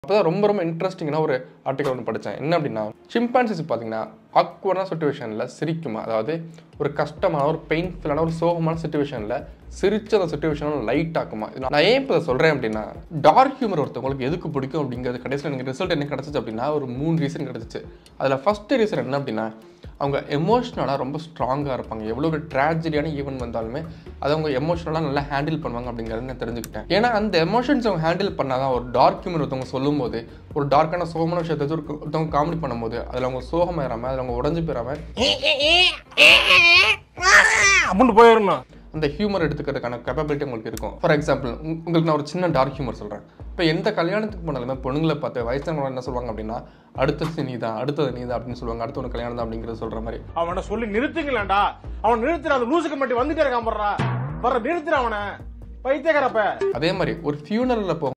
அப்பதான் ரொம்ப ரொம்ப இன்ட்ரெஸ்டிங்கான ஒரு ஆர்டிகல் ஒன்று படித்தேன் என்ன அப்படின்னா சிம்பான்சிஸ் பார்த்தீங்கன்னா ஆக்வர்டான சுச்சுவேஷனில் சிரிக்குமா அதாவது ஒரு கஷ்டமான ஒரு பெயின்ஃபுல்லான ஒரு சோகமான சுச்சுவேஷனில் சிரிச்ச அந்த சுச்சுவேஷனை லைட் ஆக்குமா இது நான் ஏன் இப்போ சொல்கிறேன் அப்படின்னா டார்க் ஹியூமர் ஒருத்தவங்களுக்கு எதுக்கு பிடிக்கும் அப்படிங்கிறது கடைசியில் எனக்கு ரிசல்ட் என்ன கிடச்சிச்சு அப்படின்னா ஒரு மூணு ரீசன் கிடச்சிச்சு அதில் ஃபஸ்ட்டு ரீசன் என்ன அப்படின்னா அவங்க எமோஷ்னலாக ரொம்ப ஸ்ட்ராங்காக இருப்பாங்க எவ்வளோ ஒரு ட்ராஜடியான ஈவெண்ட் வந்தாலுமே அதை அவங்க எமோஷனலாக நல்லா ஹேண்டில் பண்ணுவாங்க அப்படிங்கிறத நான் தெரிஞ்சுக்கிட்டேன் ஏன்னா அந்த எமோஷன்ஸ் அவங்க ஹேண்டில் பண்ணாதான் ஒரு டார்க் ஹியூமர் ஒருத்தவங்க சொல்லும்போது ஒரு டார்க்கான சோகமான விஷயத்தை வச்சு ஒரு ஒருத்தவங்க காமெடி பண்ணும்போது அதில் அவங்க சோகமாயிராம அதில் அவங்க உடஞ்சு போயிடாம அப்படின்னு போயிடணும் அந்த ஹியூமர் எடுத்துக்கிறதுக்கான கேப்பபிலிட்டி உங்களுக்கு இருக்கும் ஃபார் எக்ஸாம்பிள் உங்களுக்கு நான் ஒரு சின்ன டார்க் ஹியூமர் சொல்கிறேன் இப்போ எந்த கல்யாணத்துக்கு போனாலுமே பொண்ணுங்களை பார்த்து வயசானவங்க என்ன சொல்லுவாங்க அப்படின்னா அடுத்தது நீ தான் அடுத்தது நீ தான் அப்படின்னு சொல்லுவாங்க அடுத்த ஒரு கல்யாணம் தான் அப்படிங்கிறது சொல்கிற மாதிரி அவனை சொல்லி நிறுத்துங்களேன்டா அவன் நிறுத்துற அந்த லூசுக்கு மட்டும் வந்துட்டே இருக்கான் போடுறா வர்ற நிறுத்துற அவனை பைத்தியக்காரப்ப அதே மாதிரி ஒரு ஃபியூனரில் போ